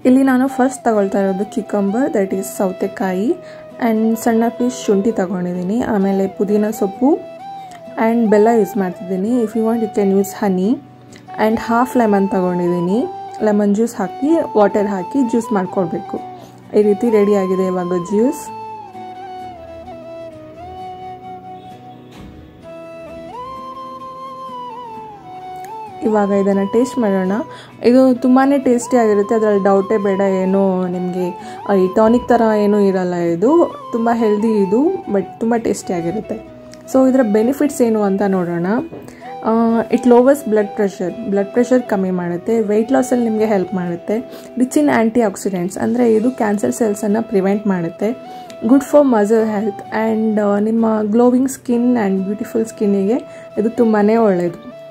ಇಲ್ಲಿ ನಾನು ಫಸ್ಟ್ ತಗೊಳ್ತಾ ಇರೋದು ಕ್ಯುಕಂಬರ್ ದಟ್ ಈಸ್ ಸೌತೆಕಾಯಿ ಆ್ಯಂಡ್ ಸಣ್ಣ ಪೀಸ್ ಶುಂಠಿ ತಗೊಂಡಿದ್ದೀನಿ ಆಮೇಲೆ ಪುದೀನ ಸೊಪ್ಪು ಆ್ಯಂಡ್ ಬೆಲ್ಲ ಯೂಸ್ ಮಾಡ್ತಿದ್ದೀನಿ if you want you can use honey and half lemon ತಗೊಂಡಿದ್ದೀನಿ ಲೆಮನ್ ಜ್ಯೂಸ್ ಹಾಕಿ ವಾಟರ್ ಹಾಕಿ ಜ್ಯೂಸ್ ಮಾಡ್ಕೊಳ್ಬೇಕು ಈ ರೀತಿ ರೆಡಿ ಆಗಿದೆ ಇವಾಗ ಜ್ಯೂಸ್ ಇವಾಗ ಇದನ್ನು ಟೇಸ್ಟ್ ಮಾಡೋಣ ಇದು ತುಂಬಾ ಟೇಸ್ಟಿ ಆಗಿರುತ್ತೆ ಅದರಲ್ಲಿ ಡೌಟೇ ಬೇಡ ಏನೋ ನಿಮಗೆ ಈ ಟಾನಿಕ್ ಥರ ಏನೂ ಇರಲ್ಲ ಇದು ತುಂಬ ಹೆಲ್ದಿ ಇದು ಬಟ್ ತುಂಬ ಟೇಸ್ಟಿ ಆಗಿರುತ್ತೆ ಸೊ ಇದರ ಬೆನಿಫಿಟ್ಸ್ ಏನು ಅಂತ ನೋಡೋಣ it lowers blood pressure blood pressure ಕಮ್ಮಿ ಮಾಡುತ್ತೆ ವೆಯ್ಟ್ ಲಾಸಲ್ಲಿ ನಿಮಗೆ ಹೆಲ್ಪ್ ಮಾಡುತ್ತೆ ರಿಚ್ ಇನ್ ಆ್ಯಂಟಿ ಆಕ್ಸಿಡೆಂಟ್ಸ್ ಅಂದರೆ ಇದು ಕ್ಯಾನ್ಸರ್ ಸೆಲ್ಸನ್ನು ಪ್ರಿವೆಂಟ್ ಮಾಡುತ್ತೆ good for muscle health and ನಿಮ್ಮ ಗ್ಲೋವಿಂಗ್ ಸ್ಕಿನ್ ಆ್ಯಂಡ್ ಬ್ಯೂಟಿಫುಲ್ ಸ್ಕಿನ್ನಿಗೆ ಇದು ತುಂಬಾ ಒಳ್ಳೆಯದು